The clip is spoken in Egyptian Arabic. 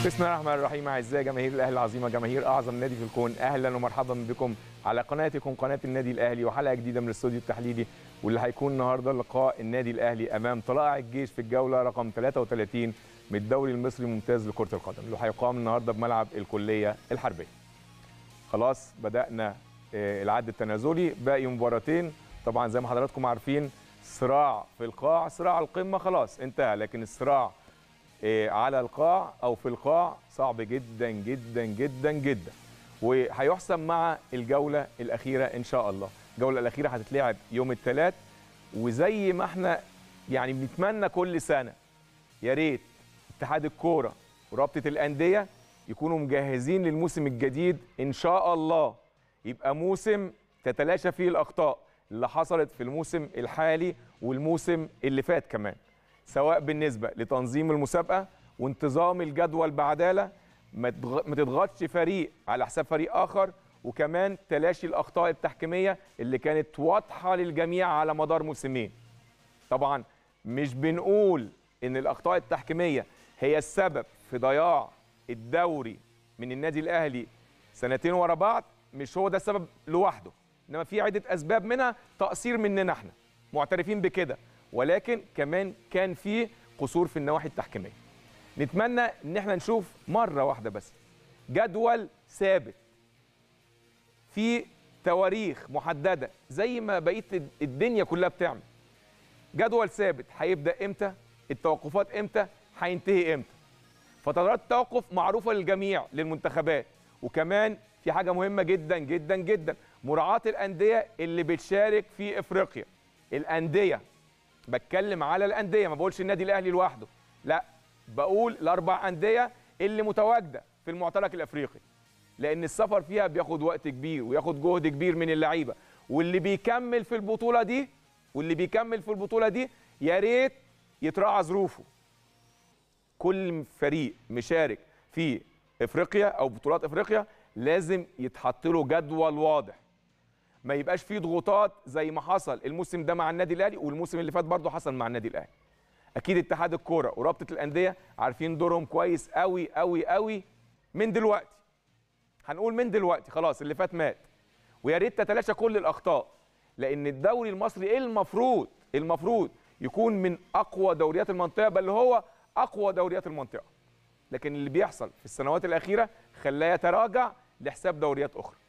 بسم الله الرحمن الرحيم اعزائي جماهير الاهلي العظيمه جماهير اعظم نادي في الكون اهلا ومرحبا بكم على قناتكم قناه النادي الاهلي وحلقه جديده من الاستوديو التحليلي واللي هيكون النهارده لقاء النادي الاهلي امام طلائع الجيش في الجوله رقم 33 من الدوري المصري الممتاز لكره القدم اللي هيقام النهارده بملعب الكليه الحربيه. خلاص بدانا آه، العد التنازلي باقي مباراتين طبعا زي ما حضراتكم عارفين صراع في القاع صراع القمه خلاص انتهى لكن الصراع آه، على القاع او في القاع صعب جدا جدا جدا جدا وهيحسم مع الجوله الاخيره ان شاء الله الجوله الاخيره هتتلعب يوم الثلاث وزي ما احنا يعني بنتمنى كل سنه يا ريت اتحاد الكوره ورابطه الانديه يكونوا مجهزين للموسم الجديد ان شاء الله يبقى موسم تتلاشى فيه الاخطاء اللي حصلت في الموسم الحالي والموسم اللي فات كمان سواء بالنسبه لتنظيم المسابقه وانتظام الجدول بعداله ما تضغ- ما تضغطش فريق على حساب فريق اخر وكمان تلاشي الاخطاء التحكيميه اللي كانت واضحه للجميع على مدار موسمين طبعا مش بنقول ان الاخطاء التحكيميه هي السبب في ضياع الدوري من النادي الاهلي سنتين ورا بعض مش هو ده السبب لوحده انما في عده اسباب منها تقصير مننا احنا معترفين بكده ولكن كمان كان في قصور في النواحي التحكيميه نتمنى ان احنا نشوف مره واحده بس جدول ثابت في تواريخ محدده زي ما بقيه الدنيا كلها بتعمل جدول ثابت هيبدا امتى التوقفات امتى هينتهي امتى فترات التوقف معروفه للجميع للمنتخبات وكمان في حاجه مهمه جدا جدا جدا مراعاه الانديه اللي بتشارك في افريقيا الانديه بتكلم على الانديه ما بقولش النادي الاهلي لوحده لا بقول الاربع انديه اللي متواجده في المعترك الافريقي لان السفر فيها بياخد وقت كبير وياخد جهد كبير من اللعيبه واللي بيكمل في البطوله دي واللي بيكمل في البطوله دي يا ريت يتراعى ظروفه كل فريق مشارك في افريقيا او بطولات افريقيا لازم يتحط له جدول واضح ما يبقاش فيه ضغوطات زي ما حصل الموسم ده مع النادي الاهلي والموسم اللي فات برضه حصل مع النادي الاهلي اكيد اتحاد الكوره ورابطه الانديه عارفين دورهم كويس قوي قوي قوي من دلوقتي هنقول من دلوقتي خلاص اللي فات مات ويا ريت تتلاشى كل الاخطاء لان الدوري المصري المفروض المفروض يكون من اقوى دوريات المنطقه بل هو اقوى دوريات المنطقه لكن اللي بيحصل في السنوات الاخيره خلاه يتراجع لحساب دوريات اخرى